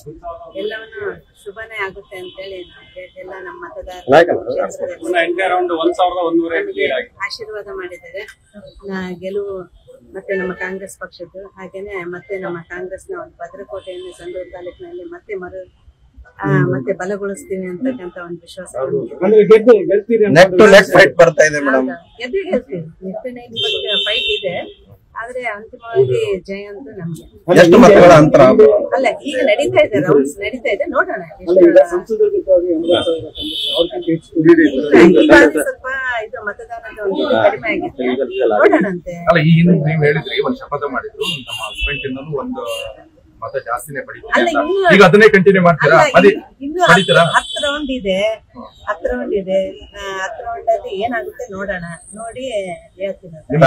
ಎಲ್ಲವನ್ನು ಶುಭನೇ ಆಗುತ್ತೆ ಅಂತೇಳಿ ನಾವು ಎಲ್ಲ ನಮ್ಮ ಮತದಾರ ಪುನಃ ಎಂಟನೇ ರೌಂಡ್ ಒಂದ್ ಸಾವಿರದ ಒಂದೂವರೆ ಲೀಡ್ ಆಗಿದೆ ಆಶೀರ್ವಾದ ಮಾಡಿದ್ದಾರೆ ನಾ- ಗೆಲುವು ಮತ್ತೆ ನಮ್ಮ ಕಾಂಗ್ರೆಸ್ ಪಕ್ಷದ್ದು ಹಾಗೇನೆ ಮತ್ತೆ ನಮ್ಮ ಕಾಂಗ್ರೆಸ್ನ ಒಂದು ಭದ್ರಕೋಟೆಯನ್ನು ಸಂಡೂರು ತಾಲೂಕಿನಲ್ಲಿ ಮತ್ತೆ ಮರು ಆ, ಮತ್ತೆ ಬಲಗೊಳಿಸ್ತೀನಿ ಅಂತಕ್ಕಂತ ಒಂದು ವಿಶ್ವಾಸ ನಮ್ಗಿದೆ. ಅಂದ್ರೆ ಗೆದ್ದು ಗೆಲ್ತೀರಿ ಅಂತ ನೆಕ್ ಟು ನೆಕ್ ಫೈಟ್ ಬರ್ತಾ ಇದೆ ಮೇಡಮ್ ಹೌದಾ? ಗೆದ್ದೇ ಗೆಲ್ತೀವಿ ನೆಟ್ಟಿನ ಫೈಟ್ ಇದೆ ಆದ್ರೆ ಅಂತಿಮವಾಗಿ ಜಯ ಅಂತೂ ನಮ್ಗೆ ಎಷ್ಟು ಮತಗಳ ಅಂತರ ಅಲ್ಲ ಈಗ ನಡೀತಾ ಇದೆ ರೌಂಡ್ಸ್ ನಡೀತಾ ಇದೆ ನೋಡೋಣ ಅಲ್ಲ ಈಗ ಎಷ್ಟು- ಸಂಸದರ ಜೊತೆಗೆ ಎಂಬತ್ತು ಸಾವಿರ ಕಂಡು ಅವ್ರಿಗಿಂತ ಹೆಚ್ಚು ಇಲ್ಲ, ಈ ಬಾರಿ ಸ್ವಲ್ಪ ಇದು ಮತದಾನದ ಒಂದು ಇದು ಕಡಿಮೆ ಆಗಿದೆ ನೋಡೋಣಂತೆ ಅಲ್ಲ ಈ ಹಿಂದೆ ನೀವು ಹೇಳಿದ್ರಿ ಒಂದ್ ಶಪಥ ಮಾಡಿದ್ರು ನಮ್ಮ ಹಸ್ಬೆಂಡ್ ಇಂದನೂ ಒಂದು ಮತ ಜಾಸ್ತಿನೇ ಪಡಿತೀನಿ ಅಲ್ಲ, ಅಂತ ಇನ್ನು- ಈಗ ಅದನ್ನೇ ಕಂಟಿನ್ಯೂ ಮಾಡ್ತೀರಾ ಅಲ್ಲ, ಅದೇ ಇನ್ನು- ಇನ್ನು ಪಡಿತೀರಾ ಹತ್ತು- ಹತ್ತು ರೌಂಡ್ ಇದೆ ಹತ್ತು ರೌಂಡ್ ಇದೆ ಆ, ಹತ್ತು ರೌಂಡ್ ಅಲ್ಲಿ ಏನಾಗುತ್ತೆ ನೋಡೋಣ ನೋಡಿ ಹೇಳ್ತೀನಿ ಅದು.